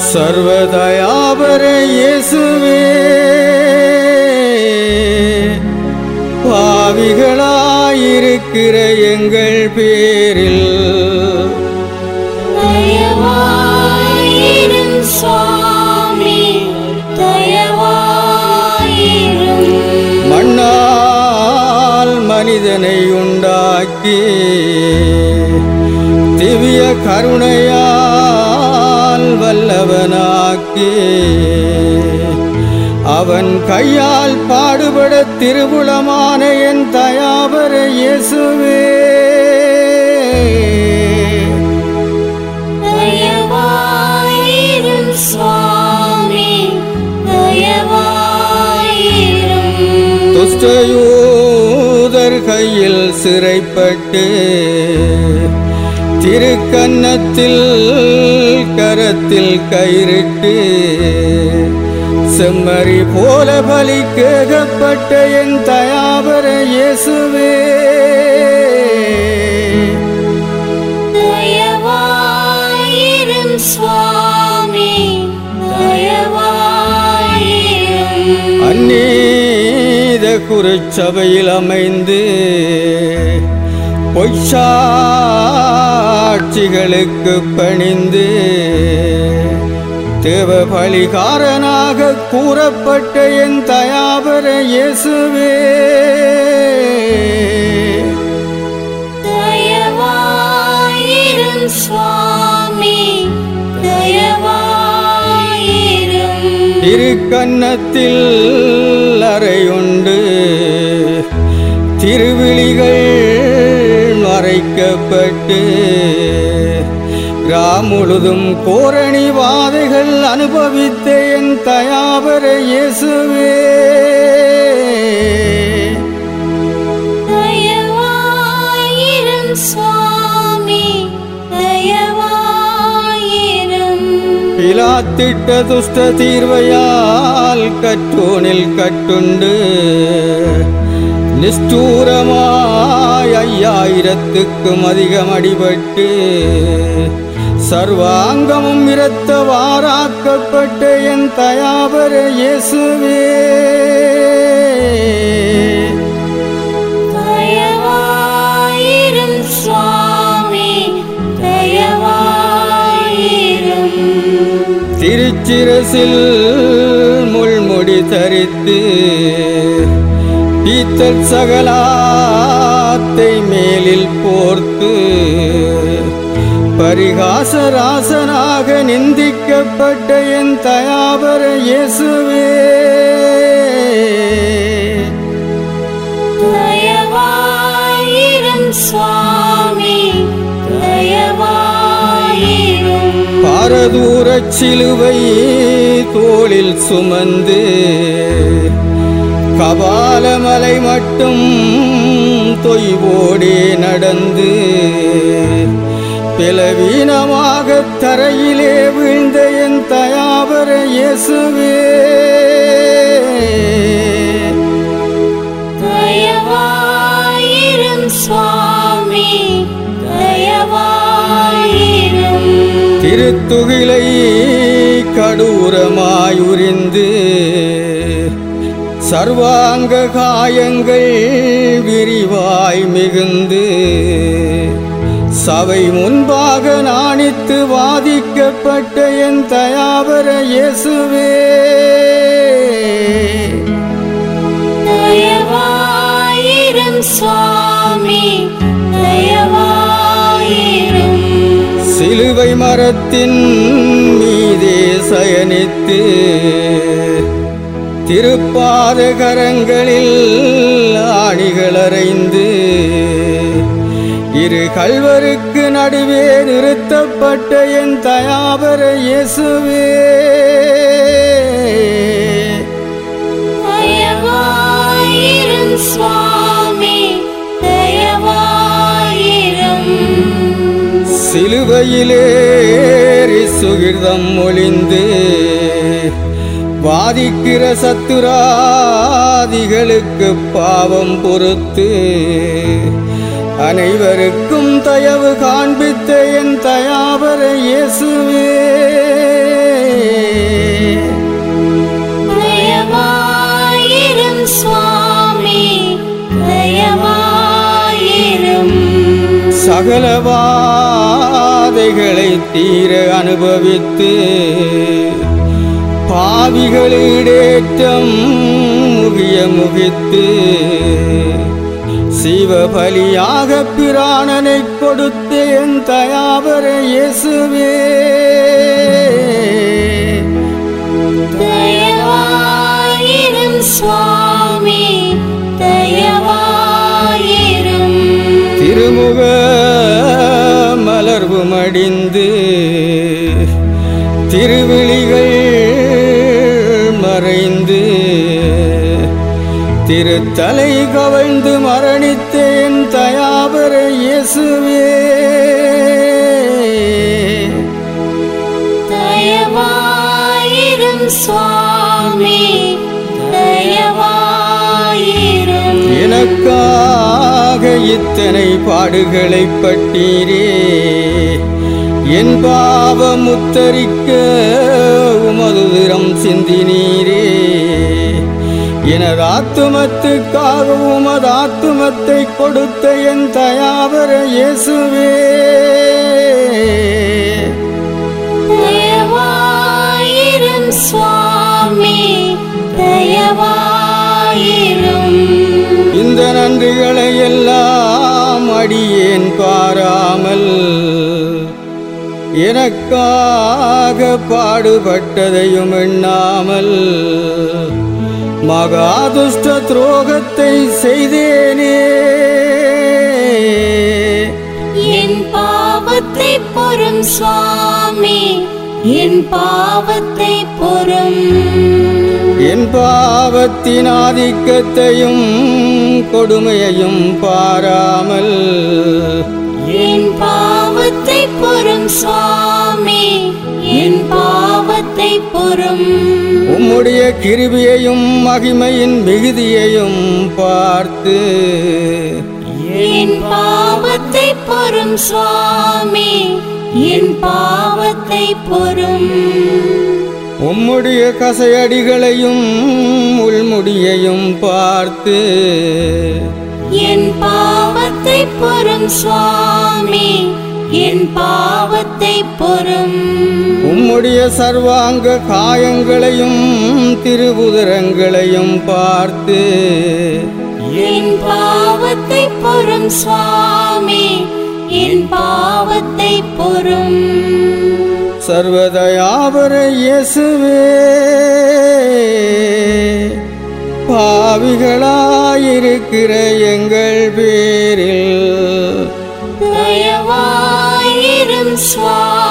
சர்வதயாபர இயேசுவே பாவிகளாயிருக்கிற எங்கள் பேரில் தயவாயிரும் சுவாமி தயவாயிரும் மண்ணால் மனிதனை உண்டாக்கி திவ்ய கருணையால் வல்லவனாக்கி அவன் கையால் பாடுபட திருவுளமான என் தயாபர இயேசுவே தயவாயிரும் சுவாமி தயவாயிரும் துஷ்டயூதர் கையில் சிறைப்பட்டு திருக்கன்னத்தில் கரத்தில் கயிறிட்டு செம்மறி போல பலி கேகப்பட்ட என் தயாபர இயேசுவே தயவாயிரும் சுவாமி தயவாயிரும் அந்நீத குருச்சபையில் அமைந்து பொய்சாட்சிகளுக்கு பணிந்து தேவ பலிகாரனாக கூறப்பட்ட என் தயாபர இயேசுவே தயவாயிரும் சுவாமி தயவாயிரும் திருக்கன்னத்தில் அறையுண்டு திருவிழிகள் மறைக்கப்பட்டு முழுதும் கோரணி வாதைகள் அனுபவித்த என் தயாபர இயேசுவே தயவாயிரும் சுவாமி தயவாயிரும் பிலாத்திட்ட துஷ்ட தீர்வையால் கற்றோனில் கட்டுண்டு நிஷ்டூரமாய் ஐயாயிரத்துக்கும் அதிகம் அடிபட்டு சர்வாங்கமும் இரத்த வாராக்கப்பட்ட என் தயாபர இயேசுவே தயவாயிரும் சுவாமி தயவாயிரும் திருச்சிரசில் முள்முடி தரித்து பீத்தல் சகலாத்தை மேலில் போர்த்து பரிகாசராசனாக நிந்திக்கப்பட்ட என் தயாபர இயேசுவே தயவாயிரும் சுவாமி தயவாயிரும் பாரதூரச் சிலுவை தோளில் சுமந்து கபாலமலை மட்டும் தொய்வோடே நடந்து பிளவீனமாக தரையிலே வீழ்ந்த என் தயாபர இயேசுவே தயவாயிரும் சுவாமி தயவாயிரும் திருத்துகிலை கடூரமாயுரிந்து சர்வாங்க காயங்கள் விரிவாய் மிகுந்து சபை முன்பாக நாணித்து வாதிக்கப்பட்ட என் தயாபர இயேசுவே தயவாயிரும் சுவாமி தயவாயிரும் சிலுவை மரத்தின் மீதே சயனித்து திருப்பாத கரங்களில் ஆணிகளறைந்து இரு கல்வருக்கு நடுவே நிறுத்தப்பட்ட என் தயாபர இயேசுவே தயவாயிரும் சுவாமி தயவாயிரும் சிலுவையிலேறி சுகிர்தம் ஒளிந்து வாதிக்கிற சத்துராதிகளுக்கு பாவம் பொறுத்து அனைவருக்கும் தயவு காண்பித்த என் தயாபர இயேசுவே சகல வாதைகளை தீர அனுபவித்து பாவிகளிடேற்றம் முகிய முகித்து சிவபலியாக பிராணனை கொடுத்த என் தயாவர இயேசுவே தயவாயிரும் சுவாமி தயவாயிரும் திருமுக மலர்வு மடிந்து திருவிழிகள் மறைந்து திருத்தலை கவிழ்ந்து மரணித்தேன் தயாபர இயேசுவே தயவாயிரும் சுவாமி தயவாயிரும் எனக்காக இத்தனை பாடுகளை பட்டீரே என் பாவம் உத்தரிக்க உமது திறம் சிந்தினீரே எனது ஆத்துமத்துக்காக உமது ஆத்துமத்தை கொடுத்த என் தயாவர இயேசுவே தயவாயிரும் சுவாமி தயவாயிரும் இந்த நன்றிகளை எல்லாம் அடியேன் பாராமல் எனக்காக பாடுபட்டதையும் எண்ணாமல் மகாதுஷ்ட துரோகத்தை செய்தேனே என் பாவத்தை பொறும் சுவாமி என் பாவத்தை பொறும் என் பாவத்தின் ஆதிக்கத்தையும் கொடுமையையும் பாராமல் என் பாவத்தை பொறும் சுவாமி என் பாவத்தை பொறும் உம்முடைய கிருபியையும் மகிமையின் மிகுதியையும் பார்த்து என் பாவத்தை பொறும் சுவாமி என் பாவத்தை பொறும் உம்முடைய கசையடிகளையும் உள்முடியையும் பார்த்து என் பாவத்தை பொறும் சுவாமி என் பாவத்தை பொறும் உம்முடைய சர்வாங்க காயங்களையும் திருபுதரங்களையும் பார்த்து என் பாவத்தை பொறும் சுவாமி என் பாவத்தை பொறும் சர்வதயாபர இயேசுவே பாவிகளாயிருக்கிற எங்கள் பேரில் தயவாயிரும் சுவாமி